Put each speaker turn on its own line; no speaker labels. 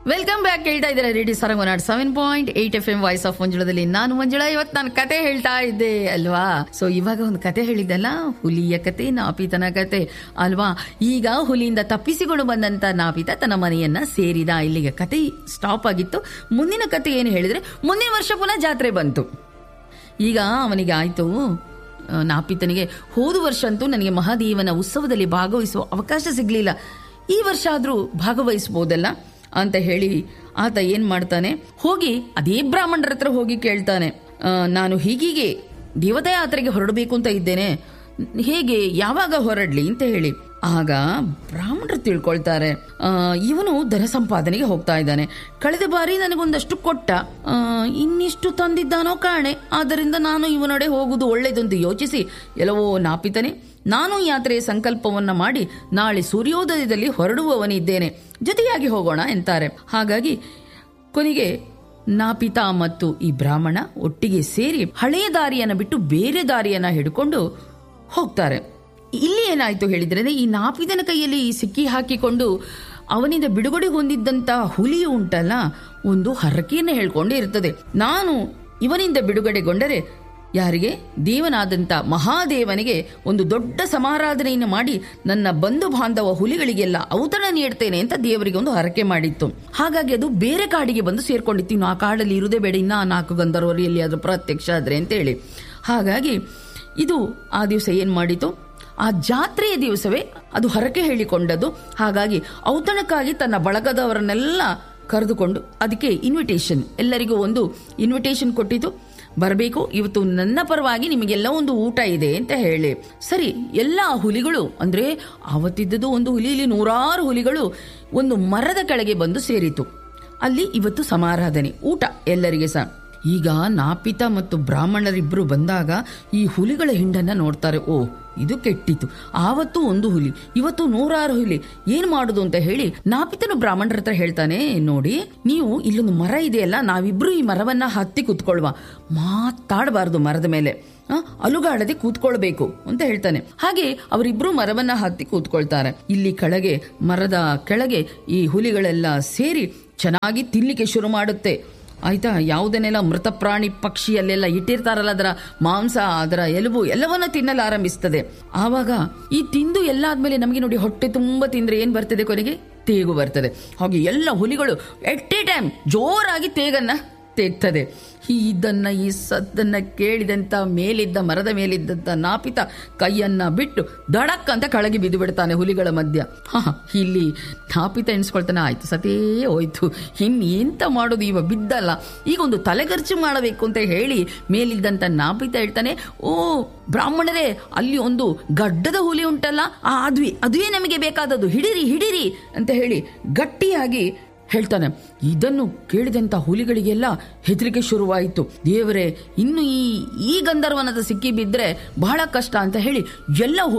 welcome back ಹೇಳ್ತಾ ಇದ್ದಾರೆ radio Sarang one seven point eight F M voice of ಮಂಜುಳದಲ್ಲಿ ನಾನು ಮಂಜುಳಾ ಇವತ್ತು ನಾನು ಕತೆ ಹೇಳ್ತಾ ಇದ್ದೆ ಅಲ್ವಾ ಸೊ ಇವಾಗ ಒಂದು ಕತೆ ಹೇಳಿದ್ದಲ್ಲ ಹುಲಿಯ ಕತೆ ನಾಪಿತನ ಕತೆ ಅಲ್ವಾ ಈಗ ಹುಲಿಯಿಂದ ತಪ್ಪಿಸಿಕೊಂಡು ಬಂದಂತ ನಾಪಿತ ತನ್ನ ಮನೆಯನ್ನ ಸೇರಿದ ಇಲ್ಲಿಗೆ ಕತೆ ಸ್ಟಾಪ್ ಆಗಿತ್ತು ಮುಂದಿನ ಕತೆ ಏನು ಹೇಳಿದ್ರೆ ಮುಂದಿನ ವರ್ಷ ಪುನಃ ಜಾತ್ರೆ ಬಂತು ಈಗ ಅವನಿಗೆ ಆಯ್ತು ಆ, ನಾಪಿತನಿಗೆ ಹೋದ ವರ್ಷ ಅಂತೂ ನನಗೆ ಮಹಾದೇವನ ಉತ್ಸವದಲ್ಲಿ ಭಾಗವಹಿಸುವ ಅವಕಾಶ ಸಿಗ್ಲಿಲ್ಲ ಈ ವರ್ಷ ಆದ್ರೂ ಭಾಗವಹಿಸಬಹುದಲ್ಲ ಅಂತ ಹೇಳಿ ಆತ ಏನ್ ಮಾಡ್ತಾನೆ ಹೋಗಿ ಅದೇ ಬ್ರಾಹ್ಮಣರ ಹತ್ರ ಹೋಗಿ ಕೇಳ್ತಾನೆ ಆ, ನಾನು ಹೀಗೀಗೆ ದೇವತಾ ಯಾತ್ರೆಗೆ ಹೊರಡಬೇಕು ಅಂತ ಇದ್ದೇನೆ ಹೇಗೆ ಯಾವಾಗ ಹೊರಡ್ಲಿ ಅಂತ ಹೇಳಿ ಆಗ ಬ್ರಾಹ್ಮಣರು ತಿಳ್ಕೊಳ್ತಾರೆ ಆ, ಇವನು ಧನ ಸಂಪಾದನೆಗೆ ಹೋಗ್ತಾ ಇದ್ದಾನೆ ಕಳೆದ ಬಾರಿ ನನಗೊಂದಷ್ಟು ಕೊಟ್ಟ ಆ, ಇನ್ನಿಷ್ಟು ತಂದಿದ್ದಾನೋ ಕಾಣೆ ಆದ್ದರಿಂದ ನಾನು ಇವನೊಡೆ ಹೋಗುವುದು ಒಳ್ಳೆಯದೊಂದು ಯೋಚಿಸಿ ಎಲ್ಲವೋ ನಾಪಿತನೆ ನಾನು ಯಾತ್ರೆಯ ಸಂಕಲ್ಪವನ್ನ ಮಾಡಿ ನಾಳೆ ಸೂರ್ಯೋದಯದಲ್ಲಿ ಹೊರಡುವವನಿದ್ದೇನೆ ಜೊತೆಯಾಗಿ ಹೋಗೋಣ ಎಂತಾರೆ ಹಾಗಾಗಿ ಕೊನೆಗೆ ನಾಪಿತ ಮತ್ತು ಈ ಬ್ರಾಹ್ಮಣ ಒಟ್ಟಿಗೆ ಸೇರಿ ಹಳೆಯ ದಾರಿಯನ್ನ ಬಿಟ್ಟು ಬೇರೆ ದಾರಿಯನ್ನ ಹಿಡ್ಕೊಂಡು ಹೋಗ್ತಾರೆ ಇಲ್ಲಿ ಏನಾಯ್ತು ಹೇಳಿದ್ರೆ ಈ ನಾಪಿದನ ಕೈಯಲ್ಲಿ ಸಿಕ್ಕಿ ಹಾಕಿಕೊಂಡು ಅವನಿಂದ ಬಿಡುಗಡೆ ಹೊಂದಿದ್ದಂತ ಹುಲಿ ಉಂಟಲ್ಲ ಒಂದು ಹರಕೆಯನ್ನು ಹೇಳ್ಕೊಂಡೇ ಇರ್ತದೆ ನಾನು ಇವನಿಂದ ಬಿಡುಗಡೆಗೊಂಡರೆ ಯಾರಿಗೆ ದೇವನಾದಂತ ಮಹಾದೇವನಿಗೆ ಒಂದು ದೊಡ್ಡ ಸಮಾರಾಧನೆಯನ್ನು ಮಾಡಿ ನನ್ನ ಬಂಧು ಬಾಂಧವ ಹುಲಿಗಳಿಗೆಲ್ಲ ಔತಣ ನೀಡ್ತೇನೆ ಅಂತ ದೇವರಿಗೆ ಒಂದು ಹರಕೆ ಮಾಡಿತ್ತು ಹಾಗಾಗಿ ಅದು ಬೇರೆ ಕಾಡಿಗೆ ಬಂದು ಸೇರ್ಕೊಂಡಿತ್ತು ಇನ್ನು ಆ ಕಾಡಲ್ಲಿ ಇರುದೇ ಬೇಡ ಇನ್ನ ಆ ನಾಲ್ಕು ಗಂಧರ್ವರು ಎಲ್ಲಿಯಾದ್ರೂ ಪ್ರತ್ಯಕ್ಷ ಆದ್ರೆ ಅಂತೇಳಿ ಹಾಗಾಗಿ ಇದು ಆ ದಿವಸ ಏನ್ ಮಾಡಿತು ಆ ಜಾತ್ರೆಯ ದಿವಸವೇ ಅದು ಹರಕೆ ಹೇಳಿಕೊಂಡದ್ದು ಹಾಗಾಗಿ ಔತಣಕ್ಕಾಗಿ ತನ್ನ ಬಳಗದವರನ್ನೆಲ್ಲ ಕರೆದುಕೊಂಡು ಅದಕ್ಕೆ ಇನ್ವಿಟೇಷನ್ ಎಲ್ಲರಿಗೂ ಒಂದು ಇನ್ವಿಟೇಷನ್ ಕೊಟ್ಟಿತು ಬರಬೇಕು ಇವತ್ತು ನನ್ನ ಪರವಾಗಿ ನಿಮಗೆಲ್ಲ ಒಂದು ಊಟ ಇದೆ ಅಂತ ಹೇಳಿ ಸರಿ ಎಲ್ಲ ಹುಲಿಗಳು ಅಂದ್ರೆ ಆವತ್ತಿದ್ದದ್ದು ಒಂದು ಹುಲಿ ಇಲ್ಲಿ ನೂರಾರು ಹುಲಿಗಳು ಒಂದು ಮರದ ಕೆಳಗೆ ಬಂದು ಸೇರಿತು ಅಲ್ಲಿ ಇವತ್ತು ಸಮಾರಾಧನೆ ಊಟ ಎಲ್ಲರಿಗೆ ಸಹ ಈಗ ನಾಪಿತ ಮತ್ತು ಬ್ರಾಹ್ಮಣರಿಬ್ರು ಬಂದಾಗ ಈ ಹುಲಿಗಳ ಹಿಂಡನ್ನ ನೋಡ್ತಾರೆ ಓ ಇದು ಕೆಟ್ಟಿತು ಆವತ್ತು ಒಂದು ಹುಲಿ ಇವತ್ತು ನೂರಾರು ಹುಲಿ ಏನ್ ಮಾಡುದು ಅಂತ ಹೇಳಿ ನಾಪಿತನು ಬ್ರಾಹ್ಮಣರ ಹತ್ರ ಹೇಳ್ತಾನೆ ನೋಡಿ ನೀವು ಇಲ್ಲೊಂದು ಮರ ಇದೆಯಲ್ಲ ನಾವಿಬ್ರು ಈ ಮರವನ್ನ ಹತ್ತಿ ಕುತ್ಕೊಳ್ವಾ ಮಾತಾಡಬಾರದು ಮರದ ಮೇಲೆ ಆ, ಅಲುಗಾಡದೆ ಕೂತ್ಕೊಳ್ಬೇಕು ಅಂತ ಹೇಳ್ತಾನೆ ಹಾಗೆ ಅವರಿಬ್ರು ಮರವನ್ನ ಹತ್ತಿ ಕೂತ್ಕೊಳ್ತಾರೆ ಇಲ್ಲಿ ಕೆಳಗೆ ಮರದ ಕೆಳಗೆ ಈ ಹುಲಿಗಳೆಲ್ಲ ಸೇರಿ ಚೆನ್ನಾಗಿ ತಿನ್ಲಿಕ್ಕೆ ಶುರು ಮಾಡುತ್ತೆ ಆಯ್ತಾ ಯಾವುದನ್ನೆಲ್ಲ ಮೃತ ಪ್ರಾಣಿ ಪಕ್ಷಿಯಲ್ಲೆಲ್ಲ ಇಟ್ಟಿರ್ತಾರಲ್ಲ ಅದರ ಮಾಂಸ ಅದರ ಎಲುಬು ಎಲ್ಲವನ್ನ ತಿನ್ನಲು ಆರಂಭಿಸ್ತದೆ ಆವಾಗ ಈ ತಿಂದು ಎಲ್ಲ ಆದ್ಮೇಲೆ ನಮಗೆ ನೋಡಿ ಹೊಟ್ಟೆ ತುಂಬಾ ತಿಂದ್ರೆ ಏನ್ ಬರ್ತದೆ ಕೊನೆಗೆ ತೇಗು ಬರ್ತದೆ ಹಾಗೆ ಎಲ್ಲ ಹುಲಿಗಳು ಎಟ್ ಎ ಟೈಮ್ ಜೋರಾಗಿ ತೇಗನ್ನ ತೇಗ್ತದೆ ಈ ಇದನ್ನ ಈ ಸದ್ದನ್ನ ಕೇಳಿದಂತ ಮೇಲಿದ್ದ ಮರದ ಮೇಲಿದ್ದಂತ ನಾಪಿತ ಕೈಯನ್ನ ಬಿಟ್ಟು ದಡಕ್ ಅಂತ ಕೆಳಗೆ ಬಿದ್ದು ಬಿಡ್ತಾನೆ ಹುಲಿಗಳ ಮಧ್ಯ ಹ, ಇಲ್ಲಿ ನಾಪಿತ ಎಣಿಸ್ಕೊಳ್ತಾನೆ ಆಯ್ತು ಸತೇ ಹೋಯ್ತು ಇನ್ ಎಂತ ಮಾಡೋದು ಇವ ಬಿದ್ದಲ್ಲ ಈಗ ಒಂದು ತಲೆಗರ್ಚು ಮಾಡಬೇಕು ಅಂತ ಹೇಳಿ ಮೇಲಿದ್ದಂತ ನಾಪಿತ ಹೇಳ್ತಾನೆ ಓ ಬ್ರಾಹ್ಮಣರೇ ಅಲ್ಲಿ ಒಂದು ಗಡ್ಡದ ಹುಲಿ ಉಂಟಲ್ಲ ಆ ಅದುವೆ ಅದುವೇ ನಮಗೆ ಬೇಕಾದದ್ದು ಹಿಡಿರಿ ಹಿಡಿರಿ ಅಂತ ಹೇಳಿ ಗಟ್ಟಿಯಾಗಿ ಹೇಳ್ತಾನೆ ಇದನ್ನು ಕೇಳಿದಂತ ಹುಲಿಗಳಿಗೆಲ್ಲ ಹೆದರಿಕೆ ಶುರುವಾಯಿತು ದೇವರೇ ಇನ್ನು ಈ ಈ ಗಂಧರ್ವನದ ಸಿಕ್ಕಿ ಬಿದ್ರೆ ಬಹಳ ಕಷ್ಟ ಅಂತ ಹೇಳಿ ಎಲ್ಲ